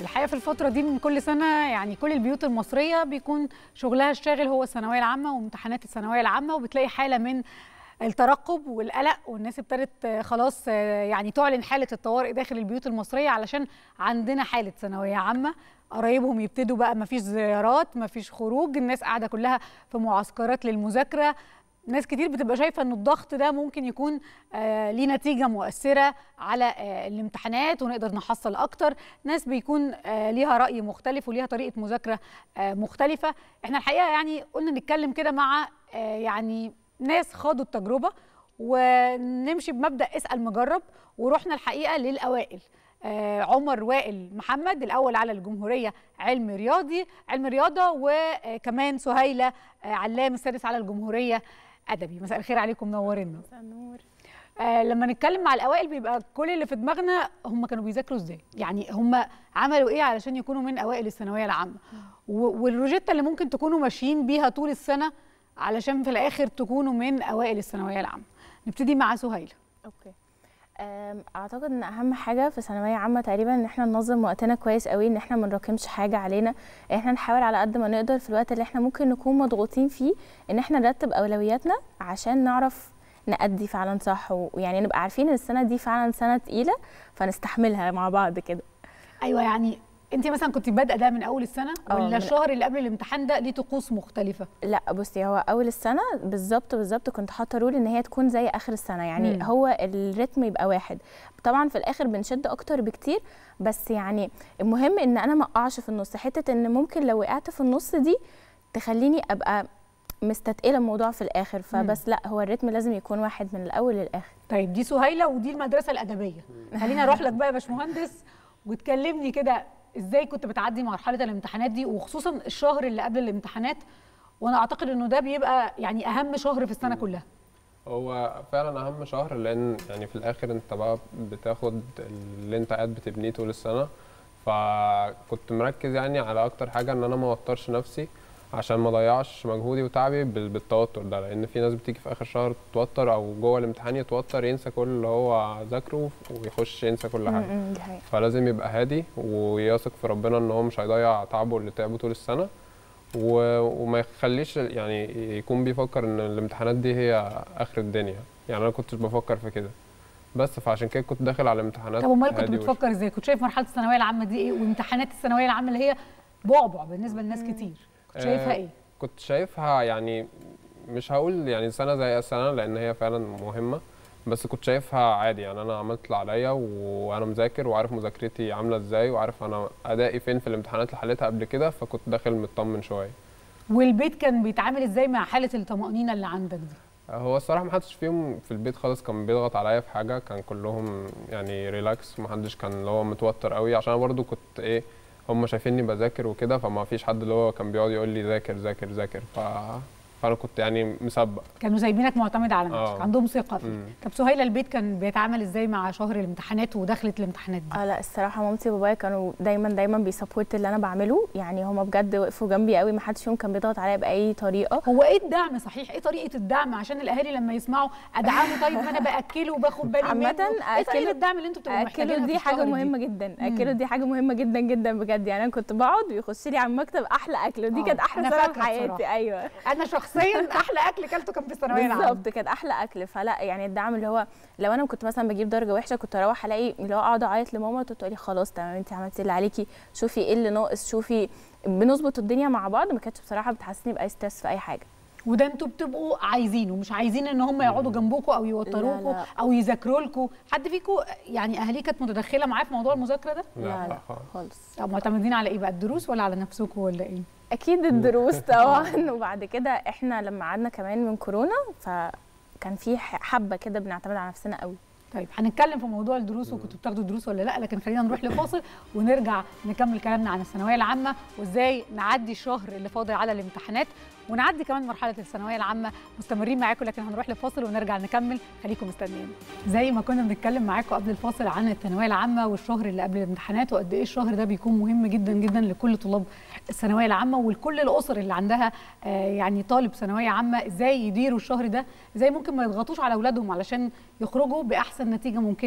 الحقيقه في الفتره دي من كل سنه يعني كل البيوت المصريه بيكون شغلها الشاغل هو الثانويه العامه وامتحانات الثانويه العامه وبتلاقي حاله من الترقب والقلق والناس ابتدت خلاص يعني تعلن حاله الطوارئ داخل البيوت المصريه علشان عندنا حاله ثانويه عامه قرايبهم يبتدوا بقى مفيش زيارات مفيش خروج الناس قاعده كلها في معسكرات للمذاكره ناس كتير بتبقى شايفه ان الضغط ده ممكن يكون آه ليه نتيجه مؤثره على آه الامتحانات ونقدر نحصل اكتر ناس بيكون آه ليها راي مختلف وليها طريقه مذاكره آه مختلفه احنا الحقيقه يعني قلنا نتكلم كده مع آه يعني ناس خاضوا التجربه ونمشي بمبدا اسال مجرب ورحنا الحقيقه للاوائل آه عمر وائل محمد الاول على الجمهوريه علم رياضي علم رياضه وكمان سهيله آه علام السادس على الجمهوريه ادبي مساء الخير عليكم منورينا مساء النور آه لما نتكلم مع الاوائل بيبقى كل اللي في دماغنا هم كانوا بيذاكروا ازاي يعني هم عملوا ايه علشان يكونوا من اوائل الثانويه العامه والروجيتا اللي ممكن تكونوا ماشيين بيها طول السنه علشان في الاخر تكونوا من اوائل الثانويه العامه نبتدي مع سهيله اوكي اعتقد ان اهم حاجه في ثانويه عامه تقريبا ان احنا ننظم وقتنا كويس قوي ان احنا ما نراكمش حاجه علينا احنا نحاول على قد ما نقدر في الوقت اللي احنا ممكن نكون مضغوطين فيه ان احنا نرتب اولوياتنا عشان نعرف نأدي فعلا صح ويعني نبقى عارفين ان السنه دي فعلا سنه تقيله فنستحملها مع بعض كده ايوه يعني انت مثلا كنت بادئه ده من اول السنه ولا الشهر اللي قبل الامتحان ده ليه طقوس مختلفه لا بصي هو اول السنه بالظبط بالظبط كنت حاطه رول ان هي تكون زي اخر السنه يعني مم. هو الريتم يبقى واحد طبعا في الاخر بنشد اكتر بكتير بس يعني المهم ان انا ما اقعش في النص حته ان ممكن لو وقعت في النص دي تخليني ابقى مستثقله الموضوع في الاخر فبس لا هو الريتم لازم يكون واحد من الاول للاخر طيب دي سهيله ودي المدرسه الادبيه خلينا اروح لك بقى يا باشمهندس وتكلمني كده ازاي كنت بتعدي مرحله الامتحانات دي وخصوصا الشهر اللي قبل الامتحانات وانا اعتقد انه ده بيبقى يعني اهم شهر في السنه كلها هو فعلا اهم شهر لان يعني في الاخر انت بقى بتاخد اللي انت قاعد بتبنيه طول السنه فكنت مركز يعني على اكتر حاجه ان انا ما اوترش نفسي عشان ما اضيعش مجهودي وتعبي بالتوتر ده لان في ناس بتيجي في اخر شهر تتوتر او جوه الامتحان يتوتر ينسى كل اللي هو ذاكره ويخش ينسى كل حاجه فلازم يبقى هادي ويثق في ربنا ان هو مش هيضيع تعبه اللي تعبه طول السنه وما يخليش يعني يكون بيفكر ان الامتحانات دي هي اخر الدنيا يعني انا كنتش بفكر في كده بس فعشان كده كنت داخل على الامتحانات طب امال كنت بتفكر ازاي كنت شايف مرحله الثانويه العامه دي ايه وامتحانات الثانويه العامه اللي هي بعبع بالنسبه لناس كتير كنت شايفها ايه كنت شايفها يعني مش هقول يعني سنه زي السنه لان هي فعلا مهمه بس كنت شايفها عادي يعني انا عملت اللي عليا وانا مذاكر وعارف مذاكرتي عامله ازاي وعارف انا ادائي فين في الامتحانات اللي حليتها قبل كده فكنت داخل مطمن شويه والبيت كان بيتعامل ازاي مع حاله الطمانينه اللي عندك دي هو الصراحه ما حدش فيهم في البيت خالص كان بيضغط عليا في حاجه كان كلهم يعني ريلاكس ما حدش كان اللي هو متوتر قوي عشان انا برضو كنت ايه هم شايفيني بذاكر وكده فما فيش حد اللي هو كان بيقعد يقول لي ذاكر ذاكر ذاكر ف... فانا كنت يعني مسبق كانوا سايبينك معتمد على نفسك عندهم ثقه فيك طب سهيله البيت كان بيتعامل ازاي مع شهر الامتحانات ودخلت الامتحانات دي اه لا الصراحه مامتي وبابايا كانوا دايما دايما بيسبورت اللي انا بعمله يعني هم بجد وقفوا جنبي قوي ما حدش فيهم كان بيضغط عليا باي طريقه هو ايه الدعم صحيح ايه طريقه الدعم عشان الاهالي لما يسمعوا ادعمه طيب ما انا باكله وباخد بالي عامه ايه طريقه الدعم اللي انتوا بتبقوا محتاجينها دي حاجه مهمه دي. جدا اكله دي حاجه مهمه جدا جدا بجد يعني انا كنت بقعد ويخش لي على المكتب احلى اكل ودي كانت احلى سنه في حياتي ايوه انا شخصيا احلى اكل كلته كان في الثانويه العامه بالظبط كانت احلى اكل فلا يعني الدعم اللي هو لو انا كنت مثلا بجيب درجه وحشه كنت اروح الاقي اللي هو اقعد اعيط لماما تقول لي خلاص تمام انت عملتي اللي عليكي شوفي ايه اللي ناقص شوفي بنظبط الدنيا مع بعض ما كانتش بصراحه بتحسسني باي ستريس في اي حاجه وده انتوا بتبقوا عايزينه مش عايزين ان هم يقعدوا جنبكم او يوتروكم او يذاكروا لكم حد فيكم يعني اهاليه كانت متدخله معاه في موضوع المذاكره ده لا لا, لا خالص طب معتمدين على ايه بقى الدروس ولا على نفسكم ولا ايه اكيد الدروس طبعا وبعد كده احنا لما قعدنا كمان من كورونا فكان في حبه كده بنعتمد على نفسنا قوي طيب هنتكلم في موضوع الدروس وكنتوا بتاخدوا دروس ولا لا لكن خلينا نروح لفاصل ونرجع نكمل كلامنا عن الثانويه العامه وازاي نعدي الشهر اللي فاضل على الامتحانات ونعدي كمان مرحله الثانويه العامه مستمرين معاكم لكن هنروح لفاصل ونرجع نكمل خليكم مستنيين زي ما كنا بنتكلم معاكم قبل الفاصل عن الثانويه العامه والشهر اللي قبل الامتحانات وقد ايه الشهر ده بيكون مهم جدا جدا لكل طلاب الثانويه العامه ولكل الاسر اللي عندها يعني طالب ثانويه عامه ازاي يديروا الشهر ده ازاي ممكن ما يضغطوش على اولادهم علشان يخرجوا باحسن نتيجه ممكنه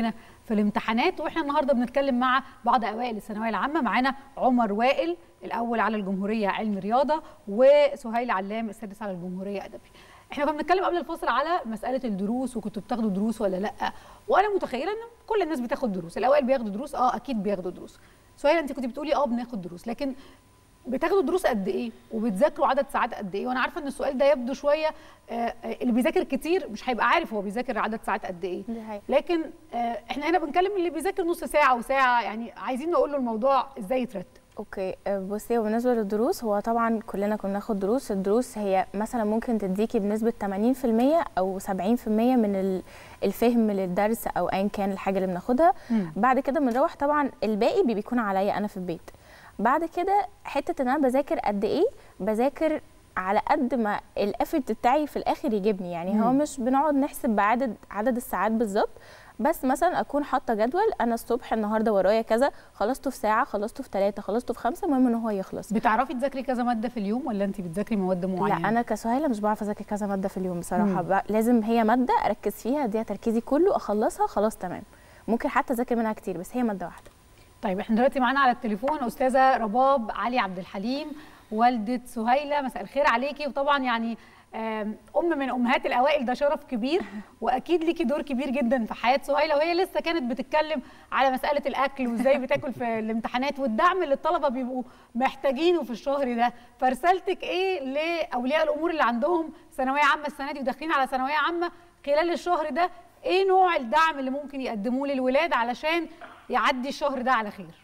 في الامتحانات واحنا النهارده بنتكلم مع بعض اوائل الثانويه العامه معانا عمر وائل الاول على الجمهوريه علم رياضه وسهيل علام السادس على الجمهوريه ادبي احنا كنا بنتكلم قبل الفاصل على مساله الدروس وكنتوا بتاخدوا دروس ولا لا وانا متخيله ان كل الناس بتاخد دروس الاوائل بياخدوا دروس اه اكيد بياخدوا دروس سهيل انت كنت بتقولي اه بناخد دروس لكن بتاخدوا دروس قد ايه وبتذاكروا عدد ساعات قد ايه وانا عارفه ان السؤال ده يبدو شويه آه اللي بيذاكر كتير مش هيبقى عارف هو بيذاكر عدد ساعات قد ايه لكن آه احنا هنا بنتكلم اللي بيذاكر نص ساعه وساعه يعني عايزين نقول له الموضوع ازاي يترتب اوكي بصي بالنسبه للدروس هو طبعا كلنا كنا بناخد دروس الدروس هي مثلا ممكن تديكي بنسبه 80% او 70% من الفهم للدرس او ايا كان الحاجه اللي بناخدها بعد كده بنروح طبعا الباقي بيكون عليا انا في البيت بعد كده حته ان انا بذاكر قد ايه بذاكر على قد ما الافرت بتاعي في الاخر يجيبني يعني مم. هو مش بنقعد نحسب بعدد عدد الساعات بالظبط بس مثلا اكون حاطه جدول انا الصبح النهارده ورايا كذا خلصته في ساعه خلصته في ثلاثه خلصته في خمسه المهم ان هو يخلص بتعرفي تذاكري كذا ماده في اليوم ولا انت بتذاكري مواد معينه لا انا كسهيله مش بعرف اذاكر كذا ماده في اليوم بصراحه مم. لازم هي ماده اركز فيها دي تركيزي كله اخلصها خلاص تمام ممكن حتى اذاكر منها كتير بس هي ماده واحده طيب احنا دلوقتي معانا على التليفون استاذه رباب علي عبد الحليم والده سهيله مساء الخير عليكي وطبعا يعني ام من امهات الاوائل ده شرف كبير واكيد ليكي دور كبير جدا في حياه سهيله وهي لسه كانت بتتكلم على مساله الاكل وازاي بتاكل في الامتحانات والدعم اللي الطلبه بيبقوا محتاجينه في الشهر ده فرسالتك ايه لاولياء الامور اللي عندهم ثانويه عامه السنه دي وداخلين على ثانويه عامه خلال الشهر ده ايه نوع الدعم اللي ممكن يقدموه للولاد علشان يعدي الشهر ده على خير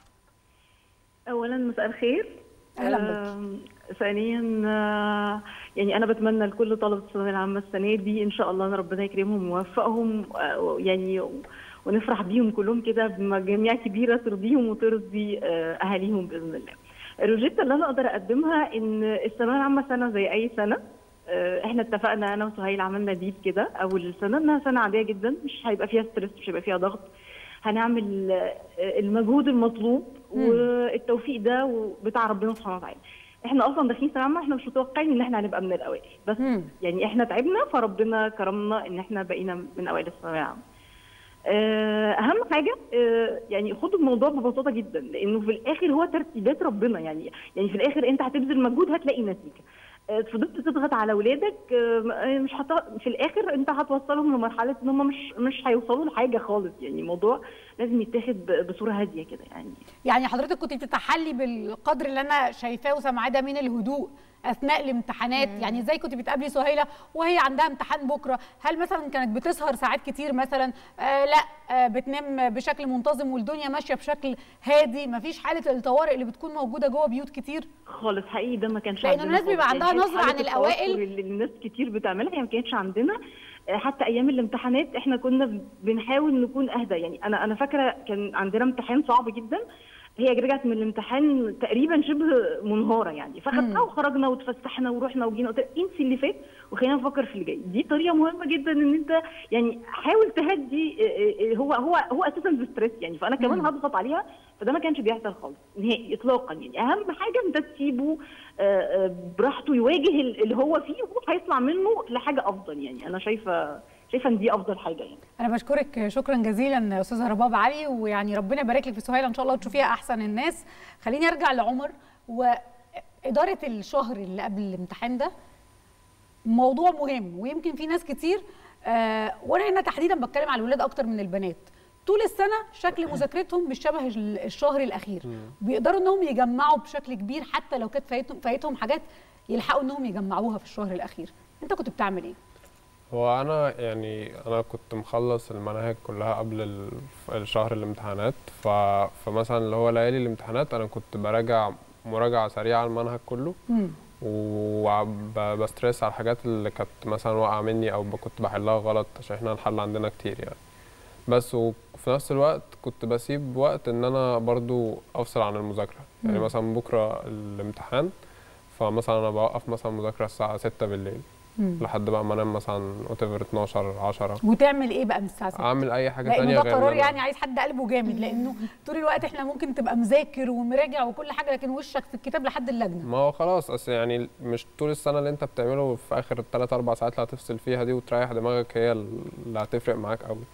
اولا مساء الخير اهلا بك ثانيا يعني انا بتمنى لكل طلبه الثانويه العامه السنه دي ان شاء الله ان ربنا يكرمهم ويوفقهم يعني ونفرح بيهم كلهم كده بمجاميع كبيره ترضيهم وترضي اهاليهم باذن الله. الروجيتا اللي انا اقدر اقدمها ان الثانويه العامه سنه زي اي سنه احنا اتفقنا انا وسهيل عملنا ديب كده اول السنه انها سنه عاديه جدا مش هيبقى فيها ستريس مش هيبقى فيها ضغط هنعمل المجهود المطلوب والتوفيق ده بتاع ربنا سبحانه وتعالى احنا اصلا داخلين ثانويه عامه احنا مش متوقعين ان احنا هنبقى من الاوائل بس مم. يعني احنا تعبنا فربنا كرمنا ان احنا بقينا من اوائل الثانويه العامه اهم حاجه يعني خدوا الموضوع ببساطه جدا لانه في الاخر هو ترتيبات ربنا يعني يعني في الاخر انت هتبذل مجهود هتلاقي نتيجه فضلت تضغط على اولادك مش حط... في الاخر انت هتوصلهم لمرحله ان هم مش مش هيوصلوا لحاجه خالص يعني الموضوع لازم يتاخد بصوره هاديه كده يعني يعني حضرتك كنت بتتحلي بالقدر اللي انا شايفاه وسامعاه ده من الهدوء اثناء الامتحانات مم. يعني ازاي كنت بتقابلي سهيله وهي عندها امتحان بكره هل مثلا كانت بتسهر ساعات كتير مثلا آه لا آه بتنام بشكل منتظم والدنيا ماشيه بشكل هادي مفيش حاله الطوارئ اللي بتكون موجوده جوه بيوت كتير خالص حقيقي ده ما كانش لان الناس بيبقى عندها نظره عن الاوائل اللي الناس كتير بتعملها هي ما كانتش عندنا حتى ايام الامتحانات احنا كنا بنحاول نكون اهدى يعني انا انا فاكره كان عندنا امتحان صعب جدا هي رجعت من الامتحان تقريبا شبه منهاره يعني فخدناها وخرجنا وتفسحنا ورحنا وجينا قلت انسي اللي فات وخلينا نفكر في اللي جاي دي طريقه مهمه جدا ان انت يعني حاول تهدي هو هو هو اساسا ستريس يعني فانا كمان هضغط عليها فده ما كانش بيحصل خالص نهائي اطلاقا يعني اهم حاجه انت تسيبه براحته يواجه اللي هو فيه وهو هيطلع منه لحاجه افضل يعني انا شايفه شايفه ان دي افضل حاجه يعني انا بشكرك شكرا جزيلا استاذه رباب علي ويعني ربنا يبارك لك في سهيله ان شاء الله وتشوفيها احسن الناس خليني ارجع لعمر واداره الشهر اللي قبل الامتحان ده موضوع مهم ويمكن في ناس كتير آه وانا هنا تحديدا بتكلم على الولاد اكتر من البنات طول السنه شكل مذاكرتهم مش شبه الشهر الاخير بيقدروا انهم يجمعوا بشكل كبير حتى لو كانت فايتهم فايتهم حاجات يلحقوا انهم يجمعوها في الشهر الاخير انت كنت بتعمل ايه هو انا يعني انا كنت مخلص المناهج كلها قبل الشهر الامتحانات ف... فمثلا اللي هو ليالي الامتحانات انا كنت براجع مراجعه سريعه المنهج كله وبستريس على الحاجات اللي كانت مثلا واقعه مني او كنت بحلها غلط عشان احنا الحل عندنا كتير يعني بس وفي نفس الوقت كنت بسيب وقت ان انا برضو افصل عن المذاكره يعني مم. مثلا بكره الامتحان فمثلا انا بوقف مثلا مذاكره الساعه 6 بالليل مم. لحد بقى ما انام مثلا وات 12 10 وتعمل ايه بقى من الساعه 6 اعمل اي حاجه لانه تانية ده غير قرار إن أنا- يعني عايز حد قلبه جامد لانه طول الوقت احنا ممكن تبقى مذاكر ومراجع وكل حاجه لكن وشك في الكتاب لحد اللجنه ما هو خلاص اصل يعني مش طول السنه اللي انت بتعمله في اخر الثلاث اربع ساعات اللي هتفصل فيها دي وتريح دماغك هي اللي هتفرق معاك قوي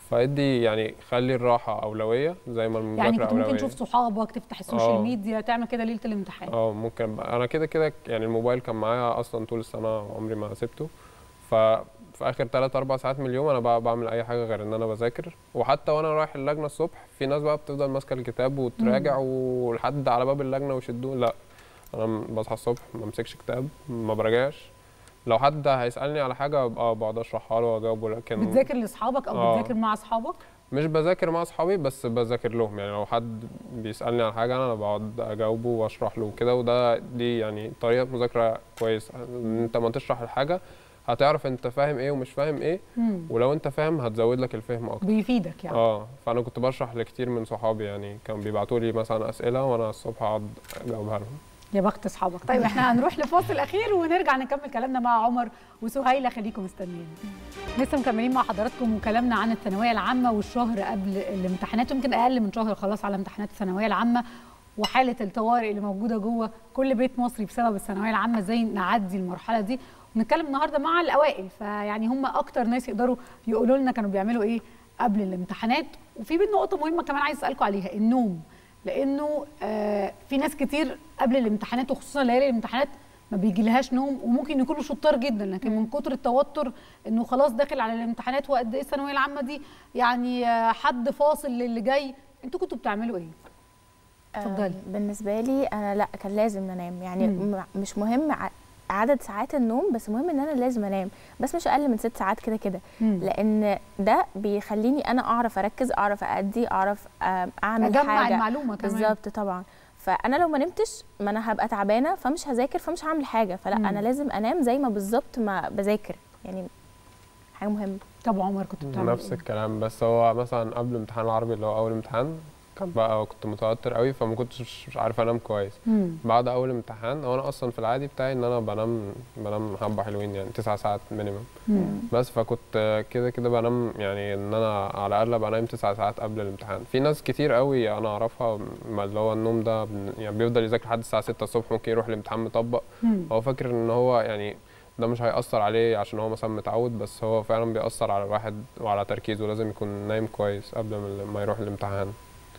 فادي يعني خلي الراحه اولويه زي ما المذاكره يعني كنت اولويه ممكن تشوف صحابك تفتح السوشيال آه. ميديا تعمل كده ليله الامتحان اه ممكن انا كده كده يعني الموبايل كان معايا اصلا طول السنه عمري ما سبته ف في اخر 3 4 ساعات من اليوم انا بقى بعمل اي حاجه غير ان انا بذاكر وحتى وانا رايح اللجنه الصبح في ناس بقى بتفضل ماسكه الكتاب وتراجع ولحد على باب اللجنه ويشدوه لا انا م- بصحى الصبح ما امسكش كتاب ما براجعش لو حد هيسالني على حاجه ابقى بقعد اشرحها له واجاوبه لكن بتذاكر لاصحابك او آه. بتذاكر مع اصحابك مش بذاكر مع اصحابي بس بذاكر لهم يعني لو حد بيسالني عن حاجه انا بقعد اجاوبه واشرح له وكده وده دي يعني طريقه مذاكره كويسه ان انت ما تشرح الحاجه هتعرف انت فاهم ايه ومش فاهم ايه مم. ولو انت فاهم هتزود لك الفهم اكتر بيفيدك يعني اه فانا كنت بشرح لكتير من صحابي يعني كانوا بيبعتوا لي مثلا اسئله وانا الصبح اقعد اجاوبها لهم يا بخت اصحابك طيب احنا هنروح لفاصل اخير ونرجع نكمل كلامنا مع عمر وسهيله خليكم مستنيين لسه مكملين مع حضراتكم وكلامنا عن الثانويه العامه والشهر قبل الامتحانات يمكن اقل من شهر خلاص على امتحانات الثانويه العامه وحاله الطوارئ اللي موجوده جوه كل بيت مصري بسبب الثانويه العامه ازاي نعدي المرحله دي ونتكلم النهارده مع الاوائل فيعني هم اكتر ناس يقدروا يقولوا لنا كانوا بيعملوا ايه قبل الامتحانات وفي بين نقطه مهمه كمان عايز اسالكم عليها النوم لانه آه في ناس كتير قبل الامتحانات وخصوصا ليالي الامتحانات ما بيجيلهاش نوم وممكن يكونوا شطار جدا لكن من كتر التوتر انه خلاص داخل على الامتحانات وقد ايه الثانويه العامه دي يعني آه حد فاصل للي جاي انتوا كنتوا بتعملوا ايه؟ اتفضلي. آم، بالنسبه لي انا لا كان لازم انام يعني مم. م- مش مهم ع- عدد ساعات النوم بس مهم ان انا لازم انام بس مش اقل من ست ساعات كده كده مم. لان ده بيخليني انا اعرف اركز اعرف ادي اعرف آم، اعمل اجمع حاجه المعلومه كمان بالظبط طبعا فانا لو ما نمتش ما انا هبقى تعبانه فمش هذاكر فمش هعمل حاجه فلا مم. انا لازم انام زي ما بالظبط ما بذاكر يعني حاجه مهمه طب عمر كنت بتعمل نفس ايه؟ الكلام بس هو مثلا قبل امتحان العربي اللي هو اول امتحان كان بقى كنت متوتر قوي فما كنتش مش- مش عارف انام كويس مم. بعد اول امتحان هو انا اصلا في العادي بتاعي ان انا بنام بنام حبه حلوين يعني تسع ساعات مينيمم مم. بس فكنت كده كده بنام يعني ان انا على الاقل بنام تسع ساعات قبل الامتحان في ناس كتير قوي انا اعرفها ما اللي هو النوم ده بن- يعني بيفضل يذاكر لحد الساعه 6 الصبح ممكن يروح الامتحان مطبق مم. هو فاكر ان هو يعني ده مش هيأثر عليه عشان هو مثلا متعود بس هو فعلا بيأثر على الواحد وعلى تركيزه لازم يكون نايم كويس قبل ما- ما يروح الامتحان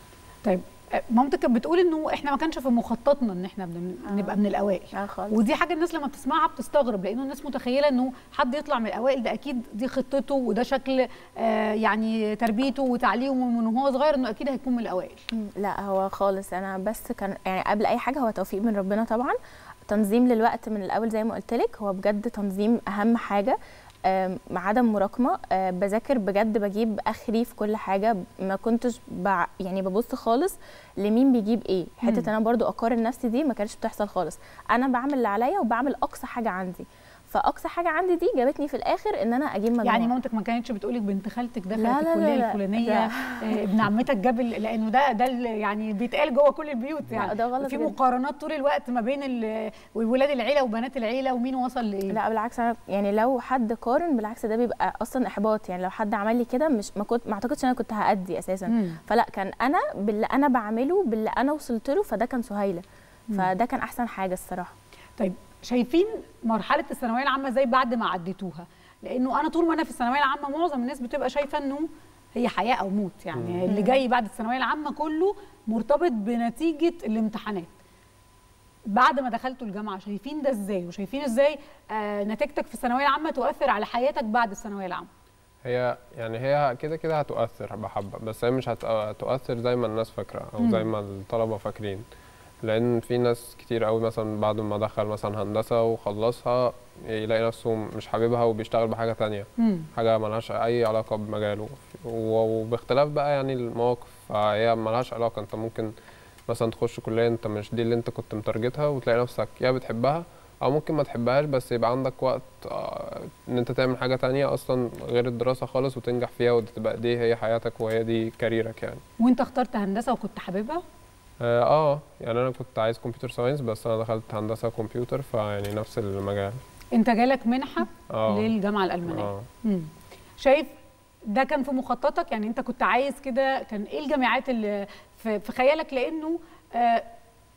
طيب آه، مامتك كانت بتقول انه احنا ما كانش في مخططنا ان احنا بن- آه. نبقى من الاوائل اه خالص ودي حاجه الناس لما بتسمعها بتستغرب لانه الناس متخيله انه حد يطلع من الاوائل ده اكيد دي خطته وده شكل آه يعني تربيته وتعليمه من وهو صغير انه اكيد هيكون من الاوائل مم، لا هو خالص انا بس كان يعني قبل اي حاجه هو توفيق من ربنا طبعا تنظيم للوقت من الاول زي ما قلت لك هو بجد تنظيم اهم حاجه آم، مع عدم مراكمه آه، بذاكر بجد بجيب اخري في كل حاجه ما كنتش بع يعني ببص خالص لمين بيجيب ايه مم. حته انا برضو اقارن نفسي دي ما كانتش بتحصل خالص انا بعمل اللي عليا وبعمل اقصى حاجه عندي فاقصى حاجه عندي دي جابتني في الاخر ان انا اجيب مجموع يعني مامتك ما كانتش بتقولك بنت خالتك دخلت لا، لا، الكليه لا، لا. الفلانيه لا. آه ابن عمتك جاب ال- لانه ده ده ال- يعني بيتقال جوه كل البيوت لا، يعني ده غلط في جدا. مقارنات طول الوقت ما بين ال- ولاد العيله وبنات العيله ومين وصل لايه لا بالعكس انا يعني لو حد قارن بالعكس ده بيبقى اصلا احباط يعني لو حد عمل لي كده مش ما كنت ما اعتقدش انا كنت هادي اساسا مم. فلا كان انا باللي انا بعمله باللي انا وصلت له فده كان سهيله فده كان احسن حاجه الصراحه طيب شايفين مرحله الثانويه العامه ازاي بعد ما عديتوها لانه انا طول ما انا في الثانويه العامه معظم الناس بتبقى شايفه انه هي حياه او موت يعني اللي جاي بعد الثانويه العامه كله مرتبط بنتيجه الامتحانات بعد ما دخلتوا الجامعه شايفين ده ازاي وشايفين ازاي آه نتيجتك في الثانويه العامه تؤثر على حياتك بعد الثانويه العامه هي يعني هي كده كده هتؤثر بحبة بس هي مش هت- هتؤثر زي ما الناس فاكرة أو زي مم. ما الطلبة فاكرين لأن في ناس كتير قوي مثلا بعد ما دخل مثلا هندسة وخلصها يلاقي نفسه مش حاببها وبيشتغل بحاجة تانية مم. حاجة ملهاش أي علاقة بمجاله و- وباختلاف بقى يعني المواقف فهي ملهاش علاقة أنت ممكن مثلا تخش كلية أنت مش دي اللي أنت كنت متارجتها وتلاقي نفسك يا بتحبها أو ممكن ما تحبهاش بس يبقى عندك وقت آه، إن أنت تعمل حاجة تانية أصلا غير الدراسة خالص وتنجح فيها وتبقى دي هي حياتك وهي دي كاريرك يعني وانت اخترت هندسه وكنت حاببها اه آه، يعني أنا كنت عايز كمبيوتر ساينس بس أنا دخلت هندسة كمبيوتر فيعني نفس المجال انت جالك منحه اه للجامعه الالمانيه اه مم. شايف ده كان في مخططك يعني انت كنت عايز كده كان ايه الجامعات اللي في, في خيالك لانه آه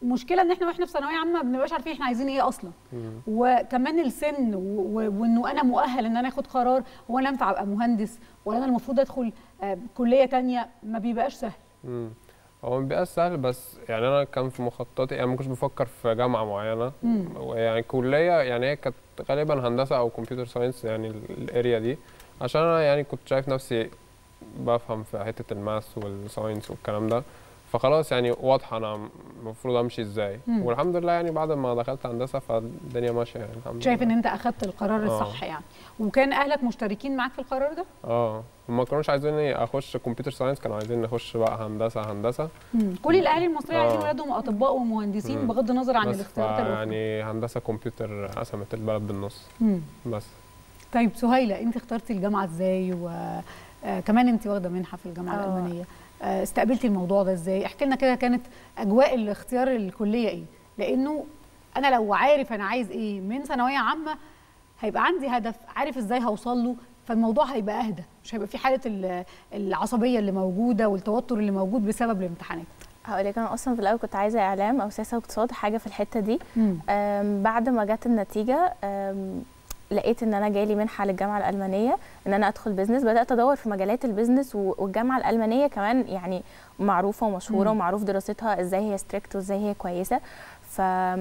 المشكله ان احنا واحنا في ثانويه عامه ما بنبقاش عارفين احنا عايزين ايه اصلا مم. وكمان السن و- و- وانه انا مؤهل ان انا اخد قرار هو انا ينفع ابقى مهندس ولا انا المفروض ادخل آه، كليه تانية ما بيبقاش سهل مم. هو ما بيبقاش سهل بس يعني انا كان في مخططي يعني ما كنتش بفكر في جامعه معينه مم. ويعني كليه يعني هي كانت غالبا هندسه او كمبيوتر ساينس يعني ال- الاريا دي عشان انا يعني كنت شايف نفسي بفهم في حته الماس والساينس والكلام ده فخلاص يعني واضحه انا المفروض امشي ازاي مم. والحمد لله يعني بعد ما دخلت هندسه فالدنيا ماشيه يعني الحمد شايف ان لله انت اخدت القرار آه. الصح يعني وكان اهلك مشتركين معاك في القرار ده اه هم ما كانوش عايزيني اخش كمبيوتر ساينس كانوا عايزين اخش بقى هندسه هندسه مم. كل الاهالي المصريه آه. عايزين ولادهم اطباء ومهندسين مم. بغض النظر عن بس الاختيارات الاخرى يعني هندسه كمبيوتر قسمت البلد بالنص مم. بس طيب سهيله انت اخترتي الجامعه ازاي وكمان انت واخده منحه في الجامعه آه. الالمانيه آه، استقبلتي الموضوع ده ازاي احكي لنا كده كانت اجواء الاختيار الكليه ايه لانه انا لو عارف انا عايز ايه من ثانويه عامه هيبقى عندي هدف عارف ازاي هوصل له فالموضوع هيبقى اهدى مش هيبقى في حاله ال- العصبيه اللي موجوده والتوتر اللي موجود بسبب الامتحانات هقول لك انا اصلا في الاول كنت عايزه اعلام او سياسه واقتصاد حاجه في الحته دي مم. أم، بعد ما جت النتيجه أم، لقيت ان انا جالي منحه للجامعه الالمانيه ان انا ادخل بزنس بدات ادور في مجالات البزنس و- والجامعه الالمانيه كمان يعني معروفه ومشهوره مم. ومعروف دراستها ازاي هي ستريكت وازاي هي كويسه ف...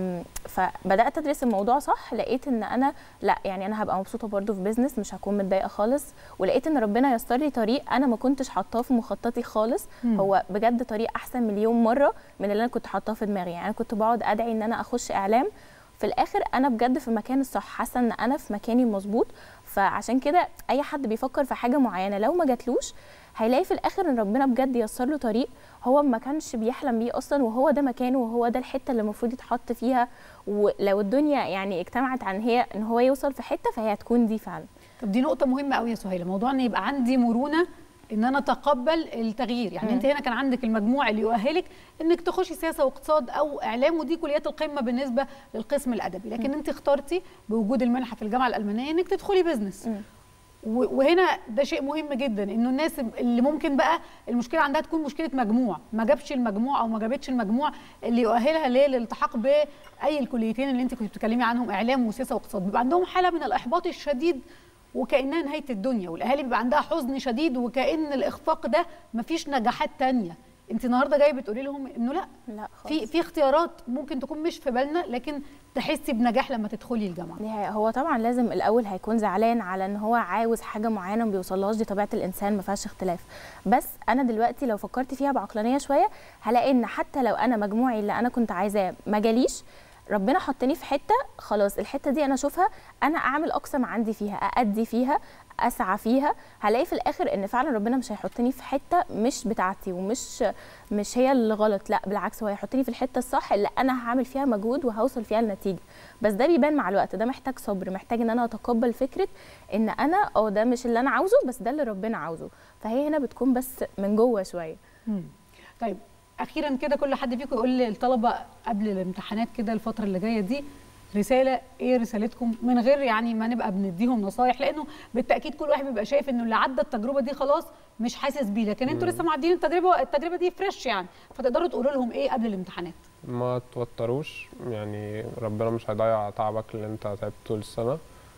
فبدات ادرس الموضوع صح لقيت ان انا لا يعني انا هبقى مبسوطه برضو في بزنس مش هكون متضايقه خالص ولقيت ان ربنا يسر لي طريق انا ما كنتش حاطاه في مخططي خالص مم. هو بجد طريق احسن مليون مره من اللي انا كنت حاطاه في دماغي يعني انا كنت بقعد ادعي ان انا اخش اعلام في الاخر انا بجد في المكان الصح حاسه ان انا في مكاني المظبوط فعشان كده اي حد بيفكر في حاجه معينه لو ما جاتلوش هيلاقي في الاخر ان ربنا بجد يسر له طريق هو ما كانش بيحلم بيه اصلا وهو ده مكانه وهو ده الحته اللي المفروض يتحط فيها ولو الدنيا يعني اجتمعت عن هي ان هو يوصل في حته فهي هتكون دي فعلا طب دي نقطة مهمة قوي يا سهيلة موضوع ان يبقى عندي مرونة ان انا اتقبل التغيير يعني مم. انت هنا كان عندك المجموع اللي يؤهلك انك تخشي سياسة واقتصاد او اعلام ودي كليات القمة بالنسبة للقسم الادبي لكن انت اخترتي بوجود المنحة في الجامعة الالمانية انك تدخلي بزنس مم. و- وهنا ده شيء مهم جدا انه الناس اللي ممكن بقى المشكله عندها تكون مشكله مجموع ما جابش المجموع او ما جابتش المجموع اللي يؤهلها ليه للالتحاق باي الكليتين اللي انت كنت بتتكلمي عنهم اعلام وسياسه واقتصاد بيبقى عندهم حاله من الاحباط الشديد وكانها نهايه الدنيا والاهالي بيبقى عندها حزن شديد وكان الاخفاق ده مفيش نجاحات تانية انت النهارده جايه بتقولي لهم انه لا لا في خالص في اختيارات ممكن تكون مش في بالنا لكن تحسي بنجاح لما تدخلي الجامعه دي حقيقة. هو طبعا لازم الاول هيكون زعلان على ان هو عاوز حاجه معينه ما بيوصلهاش دي طبيعه الانسان ما فيهاش اختلاف بس انا دلوقتي لو فكرت فيها بعقلانيه شويه هلاقي ان حتى لو انا مجموعي اللي انا كنت عايزاه ما جاليش ربنا حطني في حته خلاص الحته دي انا اشوفها انا اعمل اقصى ما عندي فيها اادي فيها اسعى فيها هلاقي في الاخر ان فعلا ربنا مش هيحطني في حته مش بتاعتي ومش مش هي اللي غلط لا بالعكس هو هيحطني في الحته الصح اللي انا هعمل فيها مجهود وهوصل فيها لنتيجه بس ده بيبان مع الوقت ده محتاج صبر محتاج ان انا اتقبل فكره ان انا اه ده مش اللي انا عاوزه بس ده اللي ربنا عاوزه فهي هنا بتكون بس من جوه شويه مم. طيب اخيرا كده كل حد فيكم يقول للطلبه قبل الامتحانات كده الفتره اللي جايه دي رساله ايه رسالتكم من غير يعني ما نبقى بنديهم نصايح لانه بالتاكيد كل واحد بيبقى شايف انه اللي عدى التجربه دي خلاص مش حاسس بيه لكن انتوا لسه معديين التجربه التجربه دي فريش يعني فتقدروا تقولوا لهم ايه قبل الامتحانات ما توتروش يعني ربنا مش هيضيع تعبك اللي انت تعبت طول السنة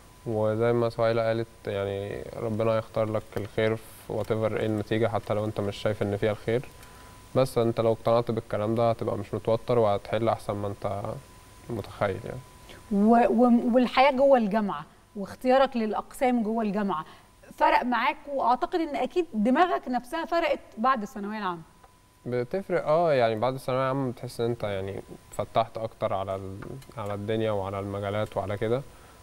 وزي ما سهيلة قالت يعني ربنا يختار لك الخير في وات ايفر ايه النتيجة حتى لو انت مش شايف ان فيها الخير بس انت لو اقتنعت بالكلام ده هتبقى مش متوتر وهتحل احسن ما انت متخيل يعني و... و... والحياه جوه الجامعه واختيارك للاقسام جوه الجامعه فرق معاك واعتقد ان اكيد دماغك نفسها فرقت بعد الثانويه العامه بتفرق اه يعني بعد الثانوية العامة بتحس ان انت يعني فتحت اكتر على ال... على الدنيا وعلى المجالات وعلى كده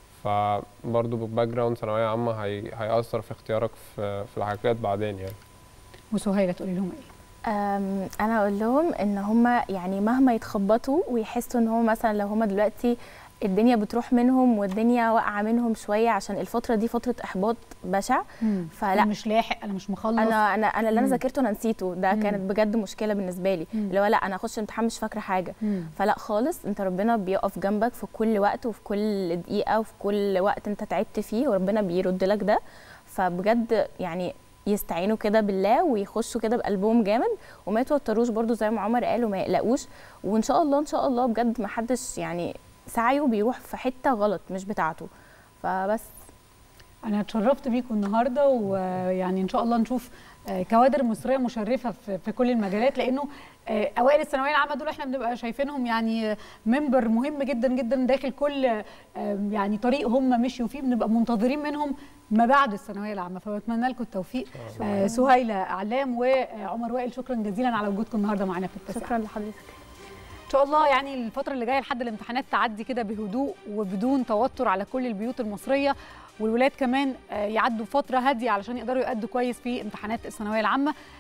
فبرضه بالباك جراوند ثانوية عامة هي... هيأثر في اختيارك في في الحاجات بعدين يعني وسهيله تقولي لهم ايه أم، انا اقول لهم ان هم يعني مهما يتخبطوا ويحسوا ان هم مثلا لو هم دلوقتي الدنيا بتروح منهم والدنيا واقعه منهم شويه عشان الفتره دي فتره احباط بشع فلا انا مش لاحق انا مش مخلص انا انا انا اللي انا مم. ذاكرته انا نسيته ده مم. كانت بجد مشكله بالنسبه لي مم. اللي هو لا انا اخش امتحان مش فاكره حاجه مم. فلا خالص انت ربنا بيقف جنبك في كل وقت وفي كل دقيقه وفي كل وقت انت تعبت فيه وربنا بيرد لك ده فبجد يعني يستعينوا كده بالله ويخشوا كده بقلبهم جامد وما يتوتروش برضو زي ما عمر قال وما يقلقوش وان شاء الله ان شاء الله بجد ما حدش يعني سعيه بيروح في حته غلط مش بتاعته فبس انا اتشرفت بيكم النهارده ويعني ان شاء الله نشوف آه، كوادر مصريه مشرفه في في كل المجالات لانه آه، اوائل الثانويه العامه دول احنا بنبقى شايفينهم يعني منبر مهم جدا جدا داخل كل آه، يعني طريق هم مشيوا فيه بنبقى منتظرين منهم ما بعد الثانويه العامه فبتمنى لكم التوفيق آه، سهيله علام وعمر وائل شكرا جزيلا على وجودكم النهارده معانا في التسعه شكرا لحضرتك ان شاء الله يعني الفتره اللي جايه لحد الامتحانات تعدي كده بهدوء وبدون توتر على كل البيوت المصريه والولاد كمان آه، يعدوا فتره هاديه علشان يقدروا يأدوا كويس في امتحانات الثانويه العامه